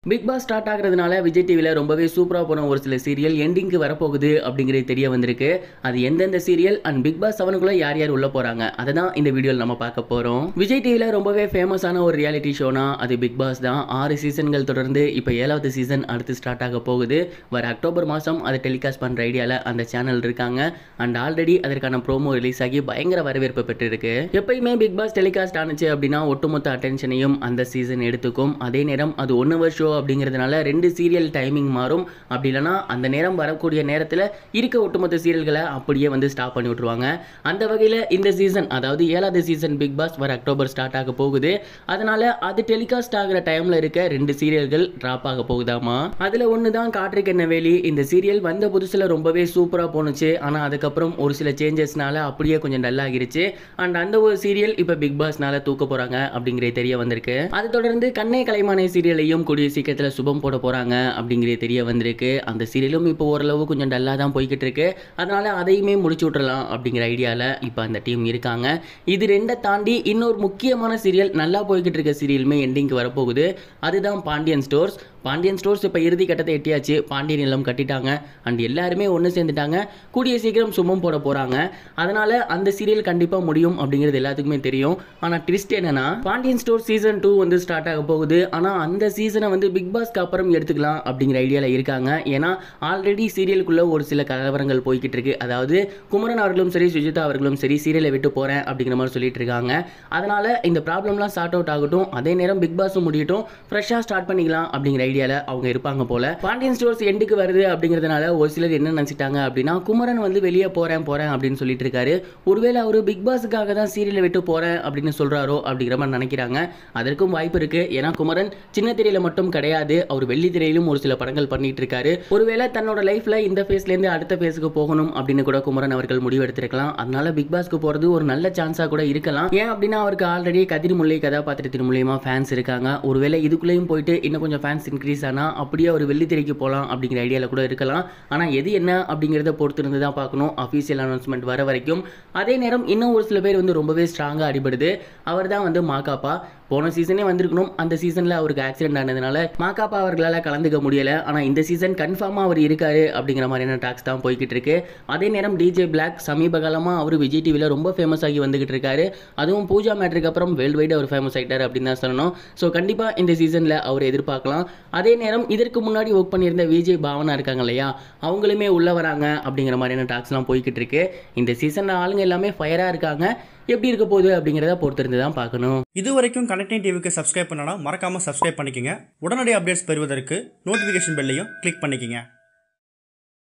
big pass start ஆகிறதுனால விஜய் டிவியில் ரொம்பவே சூப்பராக போன ஒரு சில சீரியல் எண்டிங்க்கு வரப்போகுது அப்படிங்கிறது தெரிய வந்திருக்கு அது எந்தெந்த சீரியல் அண்ட் பிக் பாஸ் செவனுக்குள்ளே யார் யார் உள்ள போகிறாங்க அதை தான் இந்த வீடியோவில் நம்ம பார்க்க போகிறோம் விஜய் டிவியில் ரொம்பவே ஃபேமஸான ஒரு ரியாலிட்டி ஷோனா அது பிக் பாஸ் தான் ஆறு சீசன்கள் தொடர்ந்து இப்போ ஏழாவது சீசன் அடுத்து ஸ்டார்ட் ஆக போகுது வர அக்டோபர் மாதம் அதை டெலிகாஸ்ட் பண்ணுற ஐடியாவில் அந்த சேனல் இருக்காங்க அண்ட் ஆல்ரெடி அதற்கான ப்ரோமோ ரிலீஸ் ஆகி பயங்கர வரவேற்பு பெற்றிருக்கு எப்பயுமே பிக் பாஸ் டெலிகாஸ்ட் ஆனிச்சு அப்படின்னா ஒட்டுமொத்த அட்டென்ஷனையும் அந்த சீசன் எடுத்துக்கும் அதே நேரம் அது ஒன் ஹவர் ஷோ அப்படிங்கிறதுனால ரெண்டு சீரியல் டைமிங் மாறும் அப்படி இல்லைனா அந்த நேரம் வரக்கூடிய நேரத்தில் இருக்க ஒட்டுமொத்த சீரியல்களை அப்படியே வந்து ஸ்டாப் பண்ணி விட்ருவாங்க அந்த வகையில் இந்த சீசன் அதாவது ஏழாவது சீசன் பிக் பாஸ் வர அக்டோபர் ஸ்டார்ட் ஆக போகுது அதனால அது டெலிகாஸ்ட் ஆகிற டைமில் இருக்க ரெண்டு சீரியல்கள் ட்ராப் ஆக போகுதாமா அதில் ஒன்று தான் காற்றுக்கு என்ன வேலி இந்த சீரியல் வந்த புதுசில் ரொம்பவே சூப்பராக போணுச்சு ஆனால் அதுக்கப்புறம் ஒரு சில சேஞ்சஸ்னால அப்படியே கொஞ்சம் டல் ஆகிருச்சு அண்ட் அந்த ஒரு சீரியல் இப்போ பிக் பாஸ்னால தூக்க போகிறாங்க அப்படிங்கிறது தெரிய வந்திருக்கு அது தொடர்ந்து கண்ணே கலைமானே சீரியலையும் கூடிய சீக்கிரத்தில் சுபம் போட போகிறாங்க அப்படிங்கிறது தெரிய வந்திருக்கு அந்த சீரியலும் இப்போ ஓரளவு கொஞ்சம் டல்லாக தான் போய்கிட்டு இருக்கு அதனால அதையுமே முடிச்சு விட்றலாம் அப்படிங்கிற ஐடியாவில் இப்போ அந்த டீம் இருக்காங்க இது ரெண்டை தாண்டி இன்னொரு முக்கியமான சீரியல் நல்லா போய்கிட்டு இருக்க சீரியலுமே எண்டிங்க்கு வரப்போகுது அதுதான் பாண்டியன் ஸ்டோர்ஸ் பாண்டியன் ஸ்டோர்ஸ் இப்போ இறுதி கட்டத்தை எட்டியாச்சு பாண்டியன் இல்லம் கட்டிட்டாங்க அண்ட் எல்லாருமே ஒன்று சேர்ந்துட்டாங்க கூடிய சீக்கிரம் சுமம் போட போகிறாங்க அதனால் அந்த சீரியல் கண்டிப்பாக முடியும் அப்படிங்கிறது எல்லாத்துக்குமே தெரியும் ஆனால் ட்விஸ்ட் என்னன்னா பாண்டியன் ஸ்டோர் சீசன் டூ வந்து ஸ்டார்ட் ஆக போகுது ஆனால் அந்த சீசனை வந்து பிக் பாஸ்க்கு அப்புறம் எடுத்துக்கலாம் அப்படிங்கிற ஐடியாவில் இருக்காங்க ஏன்னா ஆல்ரெடி சீரியலுக்குள்ளே ஒரு சில கலவரங்கள் போய்கிட்டு இருக்கு அதாவது குமரன் அவர்களும் சரி சுஜிதா அவர்களும் சரி சீரியலை விட்டு போகிறேன் அப்படிங்கிற மாதிரி சொல்லிட்டு இருக்காங்க அதனால் இந்த ப்ராப்ளம்லாம் சார்ட் அவுட் ஆகட்டும் அதே நேரம் பிக் பாஸும் முடியட்டும் ஃப்ரெஷ்ஷாக ஸ்டார்ட் பண்ணிக்கலாம் அப்படிங்கிற ஐடியாவில் அவங்க இருப்பாங்க போல பாண்டியன் ஸ்டோர்ஸ் எண்டுக்கு வருது அப்படிங்கிறதுனால ஒரு சிலர் என்ன நினச்சிட்டாங்க அப்படின்னா குமரன் வந்து வெளியே போகிறேன் போகிறேன் அப்படின்னு சொல்லிட்டு இருக்காரு ஒருவேளை அவர் பிக் பாஸுக்காக தான் சீரியலை விட்டு போகிறேன் அப்படின்னு சொல்கிறாரோ அப்படிங்கிற மாதிரி நினைக்கிறாங்க அதற்கும் வாய்ப்பு இருக்கு ஏன்னா குமரன் சின்ன திரையில மட்டும் கிடையாது அவர் வெள்ளி திரையிலும் ஒரு சில படங்கள் பண்ணிட்டு இருக்காரு ஒருவேளை தன்னோட லைஃப்ல இந்த ஃபேஸ்லேருந்து அடுத்த ஃபேஸுக்கு போகணும் அப்படின்னு கூட குமரன் அவர்கள் முடிவெடுத்திருக்கலாம் அதனால பிக் பாஸ்க்கு போகிறது ஒரு நல்ல சான்ஸாக கூட இருக்கலாம் ஏன் அப்படின்னா அவருக்கு ஆல்ரெடி கதிர் முல்லை கதாபாத்திரத்தின் மூலியமா ஃபேன்ஸ் இருக்காங்க ஒருவேளை இதுக்குள்ளேயும் போயிட்டு இன்னும் கொஞ்சம் ஃபேன்ஸ் இன்க்ரீஸ் ஆனால் அப்படியே அவர் வெள்ளி திரைக்கு போகலாம் அப்படிங்கிற ஐடியாவில் கூட இருக்கலாம் ஆனால் எது என்ன அப்படிங்கிறத பொறுத்து இருந்து தான் பார்க்கணும் அஃபீஷியல் அனௌன்ஸ்மெண்ட் வர வரைக்கும் அதே நேரம் இன்னும் ஒரு சில பேர் வந்து ரொம்பவே ஸ்ட்ராங்காக அடிபடுது அவர் தான் வந்து மாகாப்பா போன சீசனே வந்திருக்கணும் அந்த சீசனில் அவருக்கு ஆக்சிடென்ட் ஆனதுனால மாகாப்பா அவர்களால் கலந்துக்க முடியலை ஆனால் இந்த சீசன் கன்ஃபார்மாக அவர் இருக்காரு அப்படிங்கிற மாதிரியான டாக்ஸ் தான் போய்கிட்டு இருக்கு அதே நேரம் டிஜே பிளாக் சமீப காலமாக அவர் விஜய் டிவியில் ரொம்ப ஃபேமஸ் ஆகி வந்துகிட்டு இருக்காரு அதுவும் பூஜா மேட்ருக்கு அப்புறம் வேர்ல்டு வைடு அவர் ஃபேமஸ் ஆகிட்டார் அப்படின்னு தான் சொல்லணும் ஸோ கண்டிப்பாக இந்த சீசனில் அவர் எதிர்பார்க்கலாம் அதே நேரம் இதற்கு முன்னாடி ஒர்க் பண்ணியிருந்த விஜய் பாவனா இருக்காங்க இல்லையா அவங்களுமே உள்ளே வராங்க அப்படிங்கிற மாதிரியான டாக்ஸ்லாம் போய்கிட்டு இருக்கு இந்த சீசனில் ஆளுங்க எல்லாமே ஃபயராக இருக்காங்க எப்படி இருக்க போகுது அப்படிங்கிறத பொறுத்திருந்து தான் பார்க்கணும் இது வரைக்கும் கனெக்டிங் டிவிக்கு சப்ஸ்கிரைப் பண்ணனா மறக்காமல் சப்ஸ்கிரைப் பண்ணிக்கங்க உடனடி அப்டேட்ஸ் பெறுவதற்கு நோட்டிஃபிகேஷன் பெல்லையும் கிளிக் பண்ணிக்கங்க